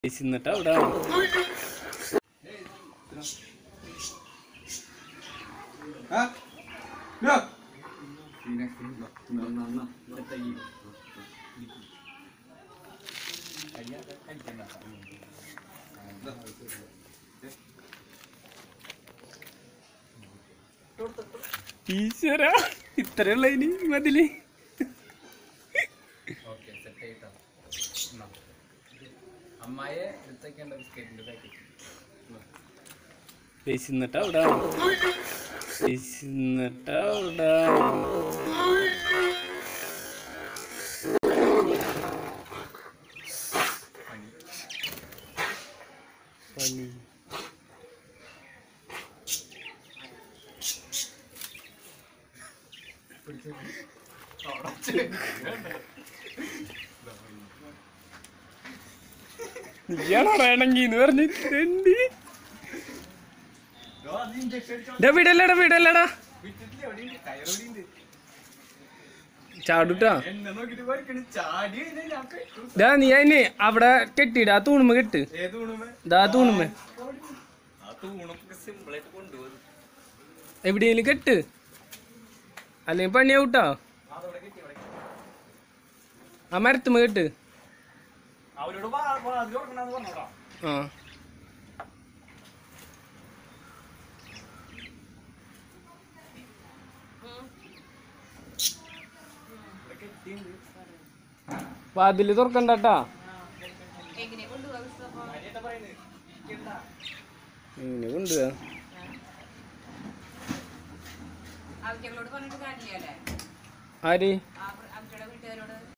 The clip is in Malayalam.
എന്നിട്ട് അവിടെ ഈശ്വര ഇത്രയുള്ള ഇനി മതില് ഓക്കെ സെറ്റ് ആയിട്ടോ എന്നാ. അമ്മായെ എടുത്തേക്കേണ്ട ബിസ്ക്കറ്റിന്റെ പാക്കറ്റ് എന്നിട്ട് അവിടെ എന്നിട്ട് അവിടെ പനി നീയാണോ വേണമെങ്കിൽ എന്ന് പറഞ്ഞു തെണ്ടി ഡാ വിടല്ലടാ വിടല്ലടാ ചാടുട്ടാ എന്നെ നോക്കിട്ട് പഠിക്കണ ചാടി കഴിഞ്ഞാ ഞാൻ പെട്ടു. ഡാ നീ അതിന് അവിടെ കെട്ടിടാ ആ തൂണുമ്പോ കെട്ട് ഏത് ഊണുമേ? ദാ തൂണുമ്പോ ആ തൂണൊക്കെ സിമ്പിൾ ആയിട്ട് കൊണ്ടുപോകും എവിടെയെങ്കിലും കെട്ട് അല്ലെങ്കിൽ പണിയാവൂട്ടാ അതോടെ കിട്ടി ഇവിടെ ആ മരത്തുമ്പോ കെട്ട് അവരോട് വാ- വാതിൽ തുറക്കണ്ടാന്ന് പറഞ്ഞോടാ ആ ഇവിടെ കെട്ടിയുണ്ട് വാതില് തുറക്കണ്ടാട്ടാ എങ്ങനെ കൊണ്ടുപോകാം പുസ്തകം അനിയത്താ പറയുന്നത് ഇരിക്കണ്ട. ഇങ്ങനെ കൊണ്ടുപോവാ ആവശ്യങ്ങളോട് പറഞ്ഞിട്ട് കാര്യമില്ലല്ലേ ആര് ആ അവരുടെ വീട്ടുകാരോട്